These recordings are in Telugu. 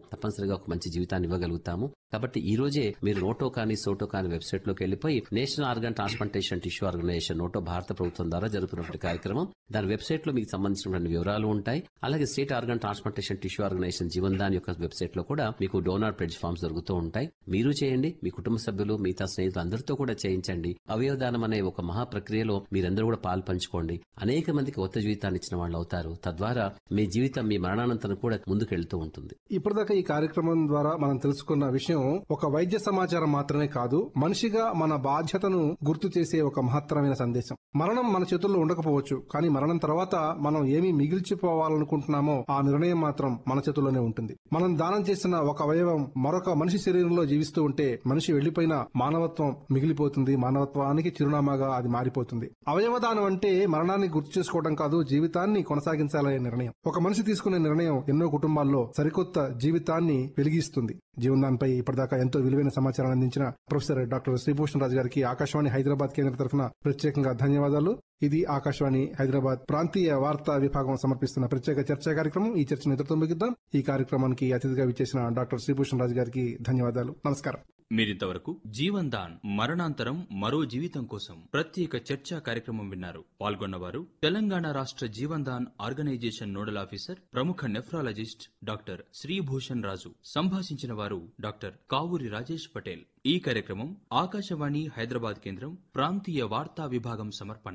తప్పనిసరిగా ఒక మంచి జీవితాన్ని ఇవ్వగలుగుతాము కాబట్టి ఈ రోజే మీరు నోటో కానీ సోటో కానీ వెబ్సైట్ లోకి వెళ్ళిపోయి national organ transplantation tissue organisation NOTTO భారత ప్రభుత్వం ద్వారా జరుగుతున్నటువంటి కార్యక్రమం దాని వెబ్సైట్ లో మీకు సంబంధించినటువంటి వివరాలు ఉంటాయి అలాగే state organ transplantation tissue organisation Jeevan Dan యొక్క వెబ్సైట్ లో కూడా మీకు డోనార్ ప్రెడ్జ్ ఫార్మ్స్ దొరుకుతూ ఉంటాయి మీరు చేయండి మీ కుటుంబ సభ్యులు మిగతా స్నేహితులు అందరితో కూడా చేయించండి అవయవదానం అనే ఒక మహా ప్రక్రియలో మీరందరూ కూడా పాలు పంచుకోండి అనేక మందికి కొత్త జీవితాన్ని ఇచ్చిన వాళ్ళు అవుతారు తద్వారా మీ జీవితం మీ మరణానంతరం కూడా ముందుకెళ్తూ ఉంటుంది ఇప్పటిదాకా ఈ కార్యక్రమం ద్వారా మనం తెలుసుకున్న విషయం ఒక వైద్య సమాచారం మాత్రమే కాదు మనిషిగా మన బాధ్యతను గుర్తు చేసే ఒక మహత్తరమైన సందేశం మరణం మన చేతుల్లో ఉండకపోవచ్చు కానీ మరణం తర్వాత మనం ఏమి మిగిల్చిపోవాలనుకుంటున్నామో ఆ నిర్ణయం మాత్రం మన చేతుల్లోనే ఉంటుంది మనం దానం చేసిన ఒక అవయవం మరొక మనిషి శరీరంలో జీవిస్తూ ఉంటే మనిషి వెళ్లిపోయిన మానవత్వం మిగిలిపోతుంది మానవత్వానికి చిరునామాగా అది మారిపోతుంది అవయవ దానం అంటే మరణాన్ని గుర్తు చేసుకోవడం కాదు జీవితాన్ని కొనసాగించాలనే నిర్ణయం ఒక మనిషి తీసుకునే నిర్ణయం ఎన్నో కుటుంబాల్లో సరికొత్త జీవితాన్ని వెలిగిస్తుంది జీవనదానిపై ఇప్పటిదాకా ఎంతో విలువైన సమాచారాన్ని అందించిన ప్రొఫెసర్ డాక్టర్ శ్రీభూషణ్ రాజు గారికి ఆకాశవాణి హైదరాబాద్ కేంద్ర తరఫున ప్రత్యేకంగా ధన్యవాదాలు ఇది ఆకాశవాణి హైదరాబాద్ ప్రాంతీయ వార్తా విభాగం సమర్పిస్తున్న ప్రత్యేక చర్చా కార్యక్రమం ఈ చర్చను ఇతరుతో ముగిద్దాం ఈ కార్యక్రమానికి అతిథిగా విచ్చేసిన డాక్టర్ శ్రీభూషణ్ రాజు గారికి ధన్యవాదాలు నమస్కారం మీరింతవరకు జీవన్ దాన్ మరణాంతరం మరో జీవితం కోసం ప్రత్యేక చర్చా కార్యక్రమం విన్నారు పాల్గొన్నవారు తెలంగాణ రాష్ట్ర Jeevan Dan organisation nodal officer ప్రముఖ నెఫ్రాలజిస్ట్ డాక్టర్ శ్రీభూషణ్ రాజు సంభాషించిన వారు డాక్టర్ కావూరి రాజేష్ పటేల్ ఈ కార్యక్రమం ఆకాశవాణి హైదరాబాద్ కేంద్రం ప్రాంతీయ వార్తా విభాగం సమర్పణ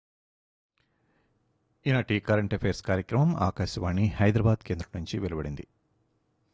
ఈనాటి కరెంట్ అఫైర్స్ కార్యక్రమం ఆకాశవాణి హైదరాబాద్ కేంద్రం నుంచి వెలువడింది